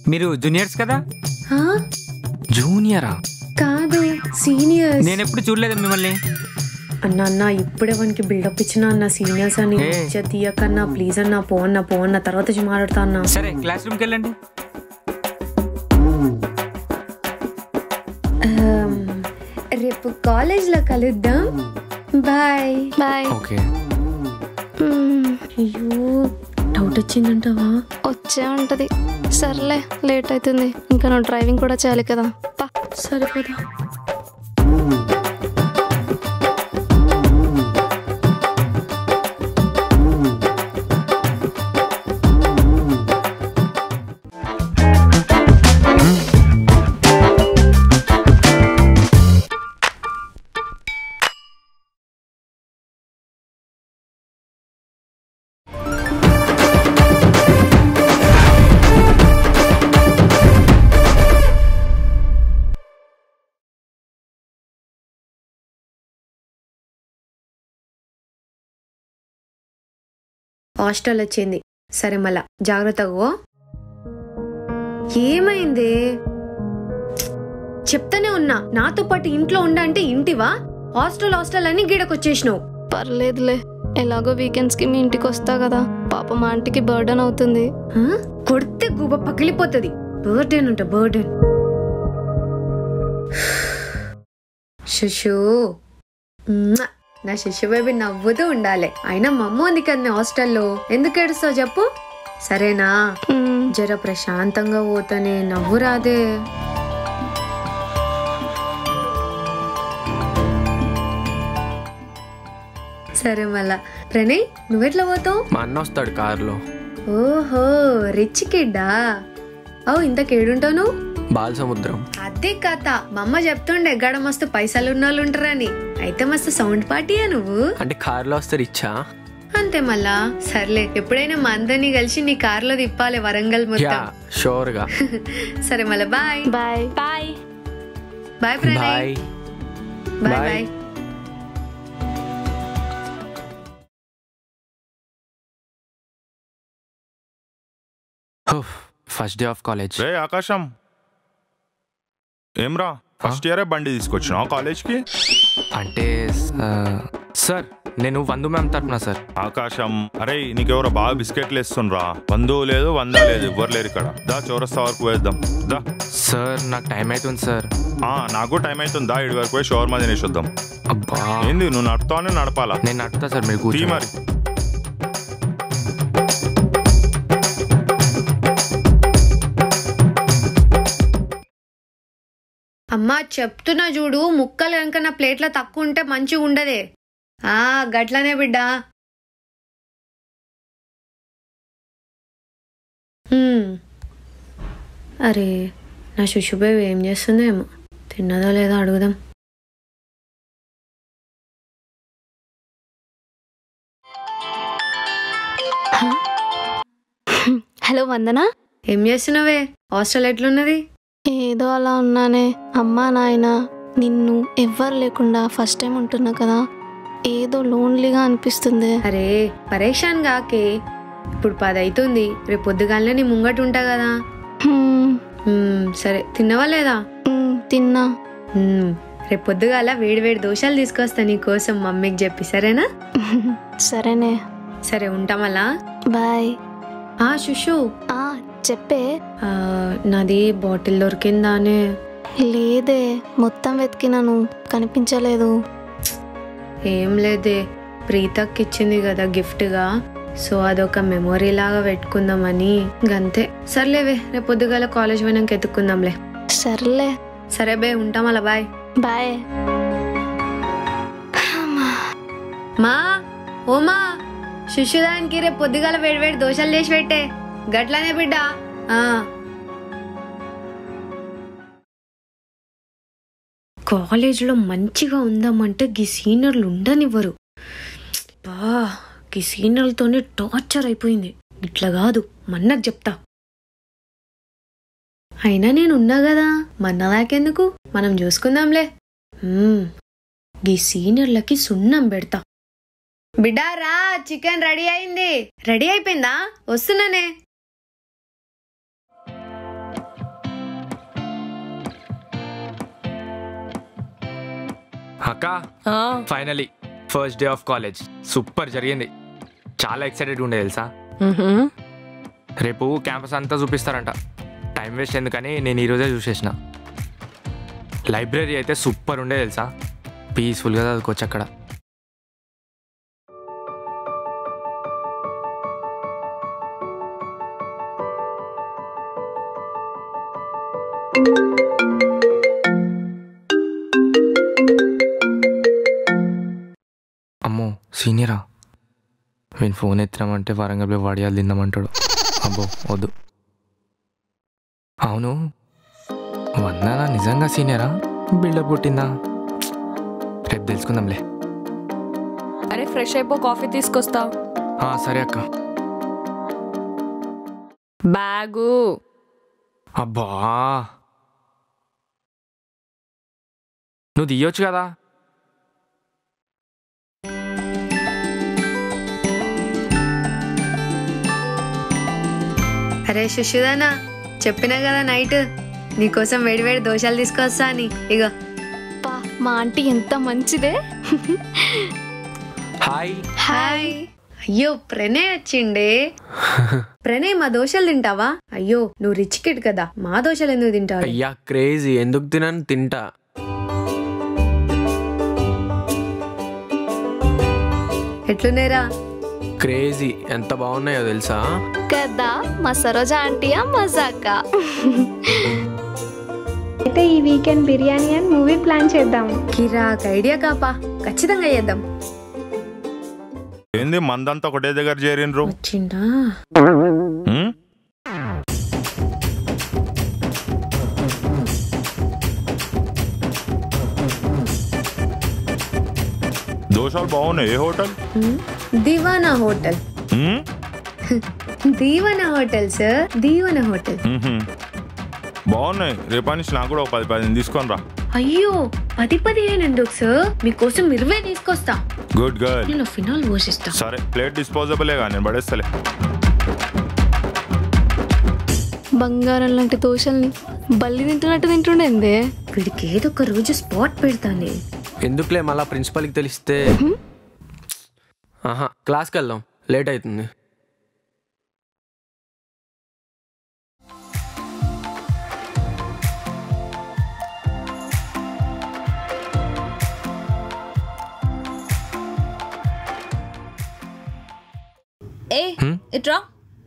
మీరు జూనియర్స్ కదా ఆ? జూనియరా కాదు సీనియర్స్ నేను ఎప్పుడు చూడలేదు మిమ్మల్ని అన్న అన్న ఇప్పుడే వానికి బిల్డప్ ఇచ్చిన అన్న సీనియర్స్ అని ఏ. ఇజ్జత్ తీయకన్నా ప్లీజ్ అన్న పో అన్న పో అన్న తర్వాత వచ్చి మాట్లాడతా అన్న సరే క్లాస్ రూమ్కి వెళ్ళండి ఆమ్, రేపు కాలేజ్ లో కలుద్దాం బాయ్ బాయ్ ఓకే మ్మ్. అయ్యో డౌట్ వచ్చిందంటావా వచ్చే ఉంటది సర్లే లేట్ అవుతుంది ఇంకా నువ్వు డ్రైవింగ్ కూడా చేయాలి కదా పా సరిపోదా హాస్టల్ వచ్చింది సరే మళ్ళా జాగ్రత్తగా పో. ఏమైంది చెప్తానే ఉన్నా నాతో పాటు ఇంట్లో ఉండంటే ఇంటివా హాస్టల్ హాస్టల్ అని గీడకొచ్చేసినావు పర్లేదులే ఎలాగో వీకెండ్స్ కి మీ ఇంటికి వస్తా కదా పాప మా ఆంటీకి బర్డన్ అవుతుంది ఆ? కొడితే గుబ పగిలిపోతుంది బర్త్డేన్ అంట బర్త్డేన్ శిశు మ్మ్. నా శిశు బేబీ నవ్వుతూ ఉండాలి అయినా మమ్మ ఉంది కదా హాస్టల్లో ఎందుకు ఏడుస్తావు చెప్పు సరేనా మ్మ్. జర ప్రశాంతంగా పోతానే నవ్వు రాదే సరే మళ్ళా ప్రణయ్ నువ్వెట్లా పోతావు మా అన్న వస్తాడు కారులో ఓహో రిచ్ కిడ్డా అవు ఇంత కేడుంటావు నువ్వు బాల సముద్రం అదే కథ మా అమ్మ చెప్తుండే ఎగ్గడ మస్తు పైసలు ఉన్న వాళ్ళు ఉంటారని అయితే మస్తు సౌండ్ పార్టీయా నువ్వు అంటే కారులో వస్తే రిచ్చా అంతే మళ్ళా సర్లే ఎప్పుడైనా మా అందరినీ కలిసి నీ కార్లో తిప్పాలి వరంగల్ యా మొత్తం షూర్గా సరే మళ్ళా bye bye bye bye Pranay bye bye Bye. Bye first day of college రే ఆకాశం ఏమ్రా ఫస్ట్ ఇయరే బండి తీసుకొచ్చినావు కాలేజ్కి అంటే ఆ, సార్ నేను వందు మ్యామ్ తరపున సార్ ఆకాశం అరే నీకెవరో బాగా బిస్కెట్లు ఇస్తుండ్రా బంధువు లేదు వంద లేదు ఎవ్వరు లేరు ఇక్కడ దా చౌరస్తా వరకు వేద్దాం దా సార్ నాకు టైం అవుతుంది సార్ ఆ, నాకు టైం అవుతుంది దా ఇడి వరకు పోయి షవర్మా తినేసి వద్దాం అబ్బా ఏంది నువ్వు నడుతానే నడపాలా నేను నడుపుతా సార్ మీరు తీ కూర్చో మరి అమ్మా చెప్తున్నా చూడు ముక్కలు కనుక నా ప్లేట్లో తక్కువ ఉంటే మంచిగా ఉండదే ఆ గట్లనే బిడ్డా హ్మ్. అరే నా శుశుబేవి ఏం చేస్తుందో ఏమో తిన్నదో లేదో అడుగుదాం హలో వందనా ఏం చేస్తున్నావే హాస్టల్ ఎట్లున్నది ఏదో అలా ఉన్నానే అమ్మా నాయన నిన్ను ఎవ్వరు లేకుండా ఫస్ట్ టైం ఉంటున్నా కదా ఏదో లోన్లీగా అనిపిస్తుంది అరే పరేషాన్ గాకే ఇప్పుడు పది అవుతుంది రేపు పొద్దుగాలనే నీ ముంగట ఉంటా కదా హ్మ్, హ్మ్, సరే తిన్నవా లేదా హ్మ్, తిన్నా హ్మ్, రేపు పొద్దుగాల వేడి వేడి దోశలు తీసుకొస్తా నీ కోసం మమ్మీకి చెప్పి సరేనా సరేనే సరే ఉంటామలా బాయ్ ఆ శుషు ఆ చెప్పే ఆ, నాది బాటిల్ దొరికిందానే లేదే మొత్తం వెతికినాను కనిపించలేదు ఏం లేదే ప్రీతక్ ఇచ్చింది కదా గిఫ్ట్గా సో అదొక మెమొరీ లాగా పెట్టుకుందామని గంతే సర్లేవే రేపు పొద్దుగాల కాలేజ్ పోయినాక ఎత్తుక్కుందాంలే సర్లే సరే బే ఉంటాం అలా బాయ్ బాయ్ మా ఓమా శిష్యుదానికి రేపు పొద్దుగాల వేడి వేడి దోశలు చేసి పెట్టే గట్లనే బిడ్డ ఆ. కాలేజీలో మంచిగా ఉందామంటే గీ సీనియర్లు ఉండనివ్వరు బా గీ సీనియర్లతోనే టార్చర్ అయిపోయింది ఇట్లా కాదు మన్నకు చెప్తా అయినా నేను ఉన్నా కదా మన్నదాకెందుకు మనం చూసుకుందాంలే మ్మ్. గీ సీనియర్లకి సున్నం పెడతా బిడ్డా రా చికెన్ రెడీ అయింది రెడీ అయిపోయిందా వస్తున్నానే అక్క ఆ, finally first day of college super జరిగింది చాలా ఎక్సైటెడ్ ఉండే తెలుసా మ్హూ. రేపు క్యాంపస్ అంతా చూపిస్తారంట టైం వేస్ట్ ఎందుకని నేను ఈరోజే చూసేసిన లైబ్రరీ అయితే సూపర్ ఉండే తెలుసా పీస్ఫుల్గా చదువుకోవచ్చు అక్కడ అమ్మో సీనియరా వీని ఫోన్ ఎత్తినామంటే వరంగల్ పోయి వడియాలు తిందామంటాడు అబ్బో వద్దు అవును వందనా నిజంగా సీనియరా బిల్డప్ పుట్టిందా రేపు తెలుసుకుందాంలే అరే ఫ్రెష్ అయిపో కాఫీ తీసుకొస్తా ఆ, సరే అక్క బ్యాగు అబ్బా నువ్వు తీయొచ్చు కదా అరే శుషుదానా చెప్పినా కదా నైట్ నీకోసం వేడివేడి దోశలు తీసుకొస్తా అని ఇగో పా మా ఆంటీ ఎంత మంచిదే హాయ్ హాయ్ అయ్యో ప్రణయ్ వచ్చిండే ప్రణయ్ మా దోశలు తింటావా అయ్యో నువ్వు రిచ్ కిడ్ కదా మా దోశలు ఎందుకు తింటావు అయ్యా క్రేజీ ఎందుకు తినని తింటా ఎట్లున్నారా క్రేజీ ఎంత బాగున్నాయో తెలుసా కదా మా సరోజ ఆంటీయా మజాక అయితే ఈ weekend biryani and movie plan చేద్దాం కిరాక్ ఐడియా కాపా ఖచ్చితంగా చేద్దాం ఏంది మందంతా ఒకటే దగ్గర చేరినరు వచ్చిందా ఉమ్? దోశలు బాగున్నాయి ఏ హోటల్ హ్మ్? దివానా హోటల్ ఉమ్? Deevana hotel sir Deevana hotel ఉహుం. బాగున్నాయి రేపటి నుంచి నాకు కూడా ఒక పది పది తీసుకొని రా అయ్యో పది పదిహేను ఎందుకు సార్ మీకోసం ఇరవై తీసుకొస్తా గుడ్ గర్ల్ నేను ఫినాల్ పోషిస్తా సరే ప్లేట్ డిస్పోజబులే కానీ పడేస్తలే బంగారం లాంటి దోశల్ని బల్లి తింటున్నట్టు తింటుండేందే వీడికి ఏదో ఒక రోజు స్పాట్ పెడతానే ఎందుకులే మళ్ళా ప్రిన్సిపల్కి తెలిస్తే ఆహా క్లాస్కి వెళ్దాం లేట్ అవుతుంది ఏ హ్మ్? ఇట్రా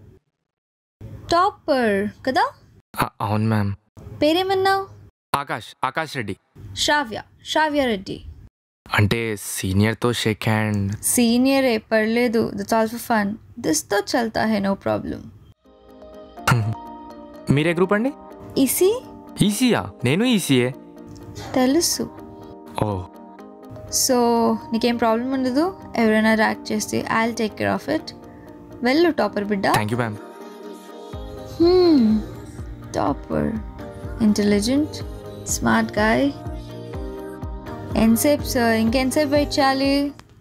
టాపర్ కదా ఆ, అవును మ్యామ్ పేరేమన్నావు ఆకాష్ ఆకాష్ రెడ్డి శ్రావ్య శ్రావ్య రెడ్డి అంటే సీనియర్తో షేక్ హ్యాండ్ సీనియర్ ఏ పర్లేదు దట్స్ ఆల్సో ఫన్ దిస్ తో చల్తా హే నో ప్రాబ్లం మీరే గ్రూప్ అండి ఇసి ఈసీయా నేను ఈసీఏ తెలుసు ఓ సో నీకేం ప్రాబ్లం ఉండదు ఎవరైనా ర్యాక్ చేస్తే I take care of it వెళ్ళు టాపర్ బిడ్డ thank you ma'am topper intelligent smart guy ఎంతసేపు సార్ ఇంకెంతసేపు వెయిట్ చేయాలి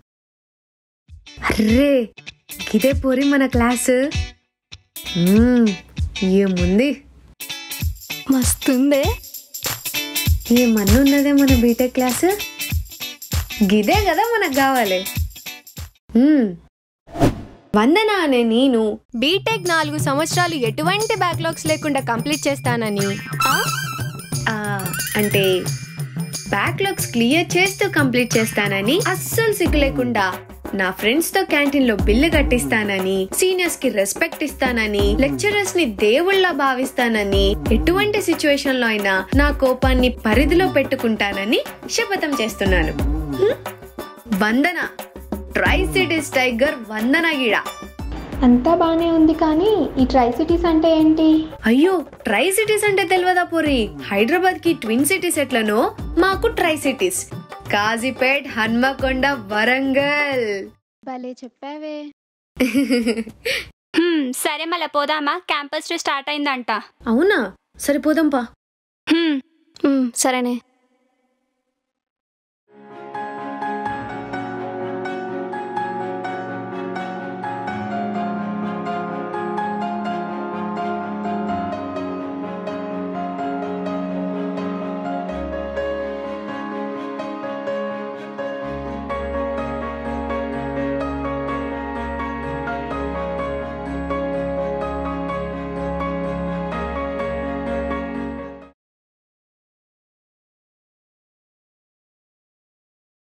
అర్రే ఇదే పోరి మన క్లాస్ మ్మ్, ఏముంది మస్తుందే ఏమన్నా ఉన్నదే మన బీటెక్ క్లాస్ గిదే కదా మనకు కావాలి మ్మ్. వందన అనే నేను బీటెక్ నాలుగు సంవత్సరాలు ఎటువంటి బ్యాక్లాగ్స్ లేకుండా కంప్లీట్ చేస్తానని ఆ, అంటే బ్యాక్లాగ్స్ క్లియర్ చేస్తూ కంప్లీట్ చేస్తానని అస్సలు సిగ్గు లేకుండా నా ఫ్రెండ్స్ తో క్యాంటీన్ లో బిల్లు కట్టిస్తానని సీనియర్స్ కి రెస్పెక్ట్ ఇస్తానని లెక్చరర్స్ ని దేవుళ్ళ భావిస్తానని ఎటువంటి సిచ్యువేషన్ లో అయినా నా కోపాన్ని పరిధిలో పెట్టుకుంటానని శపథం చేస్తున్నాను హ్మ్? Vandana tri cities tiger Vandana గిడ అంతా బానే ఉంది కానీ ఈ ట్రై సిటీస్ అంటే ఏంటి అయ్యో ట్రై సిటీస్ అంటే తెలియదా పోరి హైదరాబాద్ కి ట్విన్ సిటీస్ ఎట్లనో మాకు ట్రై సిటీస్ కాజీపేట్ హన్మకొండ వరంగల్ భలే చెప్పావే హ్మ్, సరే మళ్ళీ పోదామా క్యాంపస్ డే స్టార్ట్ అయిందంట అవునా సరిపోదాంపా హ్మ్, ఉమ్, సరేనే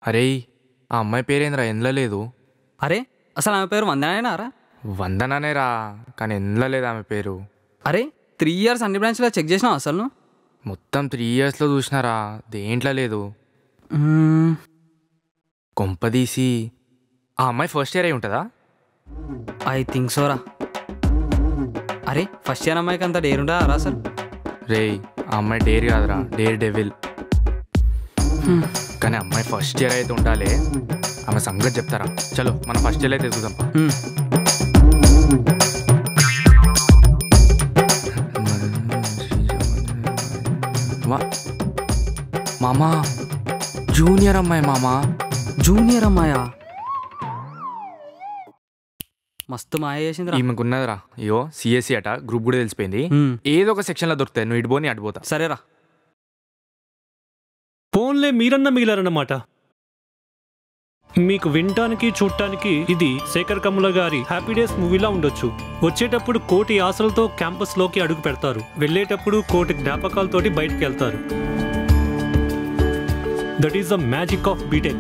అరే ఆ అమ్మాయి పేరేంద్రా ఎందులో లేదు అరే అసలు ఆమె పేరు వందనేనారా వందననే రా కానీ ఎందులో లేదు ఆమె పేరు అరే త్రీ ఇయర్స్ అన్ని బ్రాంచ్లో చెక్ చేసినావు అసలు నువ్వు? మొత్తం త్రీ ఇయర్స్లో చూసినారా దేంట్లో లేదు మ్మ్, కొంపదీసి ఆ అమ్మాయి ఫస్ట్ ఇయర్ అయి ఉంటుందా ఐ థింక్ సోరా అరే ఫస్ట్ ఇయర్ అమ్మాయికి అంత డేర్ ఉంటుందా రా అసలు రేయ్ ఆ అమ్మాయి డేర్ కాదురా డేర్ డెవిల్ కానీ అమ్మాయి ఫస్ట్ ఇయర్ అయితే ఉండాలి ఆమె సంగతి చెప్తారా చలో మనం ఫస్ట్ ఇయర్ అయితే చూద్దాం మ్మ్. వా మామా జూనియర్ అమ్మాయి మామా జూనియర్ అమ్మాయా మస్తు మాయ చేసిందిరా ఈమెకున్నదిరా అయ్యో సిఎస్సి అట గ్రూప్ కూడా తెలిసిపోయింది మ్మ్. ఏదో ఒక సెక్షన్లో దొరుకుతాయి నువ్వు ఇటుపోని అటుపోతా సరేరా ఫోన్లే మీరన్నా మిగిలారన్నమాట మీకు వినటానికి చూడటానికి ఇది శేఖర్ కమ్ముల గారి హ్యాపీ డేస్ మూవీలా ఉండొచ్చు వచ్చేటప్పుడు కోటి ఆశలతో క్యాంపస్ లోకి అడుగు పెడతారు వెళ్ళేటప్పుడు కోటి జ్ఞాపకాలతోటి బయటికి వెళ్తారు that is the magic of BTech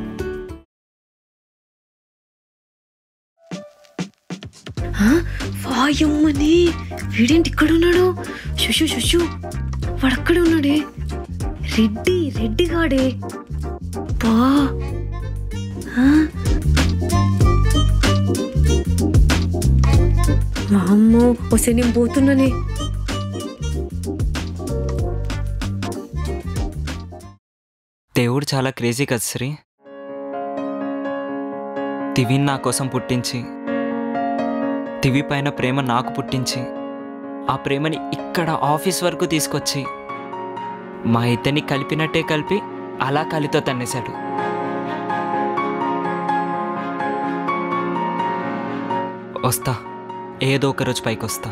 వాయమ్మని వీడేంటి ఇక్కడ ఉన్నాడు శుషు శుషు వాడు అక్కడ ఉన్నాడే రెడ్డి రెడ్డి గాడే బా ఆ? వామ్మో వస్తే నేను పోతున్నానే దేవుడు చాలా క్రేజీ కదా శ్రీ దివిని నా కోసం పుట్టించి దివి పైన ప్రేమ నాకు పుట్టించి ఆ ప్రేమని ఇక్కడ ఆఫీస్ వరకు తీసుకొచ్చి మా ఇద్దరిని కలిపినట్టే కలిపి అలా కలితో తన్నేశాడు వస్తా ఏదో ఒక రోజు పైకి వస్తా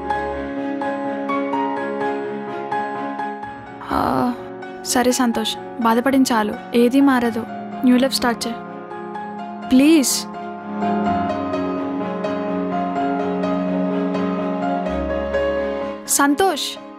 ఆ, సరే సంతోష్ బాధపడిన చాలు ఏది మారదు న్యూ లైఫ్ స్టార్ట్ చే ప్లీజ్ సంతోష్